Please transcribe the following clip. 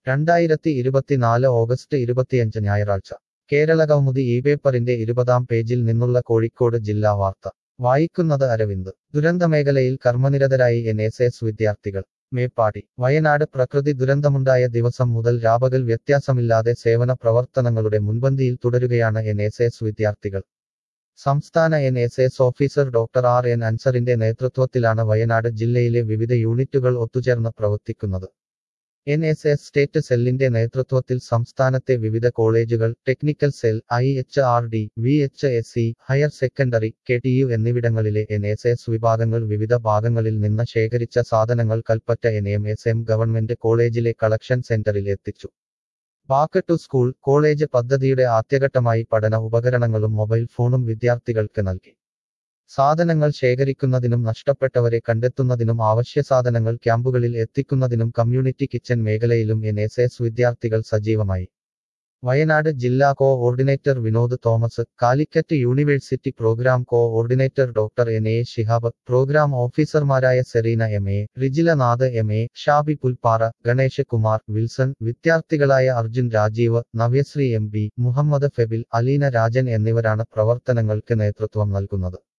രണ്ടായിരത്തി ഇരുപത്തിനാല് ഓഗസ്റ്റ് ഇരുപത്തിയഞ്ച് ഞായറാഴ്ച കേരള കൗമുദി ഈ പേപ്പറിന്റെ ഇരുപതാം പേജിൽ നിന്നുള്ള കോഴിക്കോട് ജില്ലാ വാർത്ത വായിക്കുന്നത് അരവിന്ദ് ദുരന്തമേഖലയിൽ കർമ്മനിരതരായി എൻ എസ് എസ് വിദ്യാർത്ഥികൾ മേപ്പാടി വയനാട് പ്രകൃതി ദുരന്തമുണ്ടായ ദിവസം മുതൽ രാപകൽ വ്യത്യാസമില്ലാതെ സേവന പ്രവർത്തനങ്ങളുടെ മുൻപന്തിയിൽ തുടരുകയാണ് എൻ എസ് എസ് വിദ്യാർത്ഥികൾ സംസ്ഥാന N S S officer doctor R N അൻസറിന്റെ നേതൃത്വത്തിലാണ് വയനാട് ജില്ലയിലെ വിവിധ യൂണിറ്റുകൾ ഒത്തുചേർന്ന് പ്രവർത്തിക്കുന്നത് എൻ എസ് എസ് സ്റ്റേറ്റ് സെല്ലിന്റെ നേതൃത്വത്തിൽ സംസ്ഥാനത്തെ വിവിധ കോളേജുകൾ technical cell I H R D V H S C higher secondary K T U എന്നിവിടങ്ങളിലെ എൻ എസ് എസ് വിഭാഗങ്ങൾ വിവിധ ഭാഗങ്ങളിൽ നിന്ന് ശേഖരിച്ച സാധനങ്ങൾ Kalpetta N M S M government കോളേജിലെ കളക്ഷൻ സെന്ററിൽ എത്തിച്ചു ബാക്ക് ടു സ്കൂൾ കോളേജ് പദ്ധതിയുടെ ആദ്യഘട്ടമായി പഠന ഉപകരണങ്ങളും മൊബൈൽ ഫോണും വിദ്യാർത്ഥികൾക്ക് നൽകി സാധനങ്ങൾ ശേഖരിക്കുന്നതിനും നഷ്ടപ്പെട്ടവരെ കണ്ടെത്തുന്നതിനും ആവശ്യ സാധനങ്ങൾ ക്യാമ്പുകളിൽ എത്തിക്കുന്നതിനും കമ്മ്യൂണിറ്റി കിച്ചൺ മേഖലയിലും എൻ എസ് എസ് വിദ്യാർത്ഥികൾ സജീവമായി വയനാട് ജില്ലാ coordinator Vinod Thomas Calicut university programme coordinator doctor N A Shihab programme ഓഫീസർമാരായ Sereena M A Rijilanath M A Shabi Pulppara Ganesh Kumar Wilson വിദ്യാർത്ഥികളായ അർജുൻ രാജീവ് നവ്യശ്രീ എം ബി മുഹമ്മദ് ഫെബിൽ അലീന രാജൻ എന്നിവരാണ് പ്രവർത്തനങ്ങൾക്ക് നേതൃത്വം നൽകുന്നത്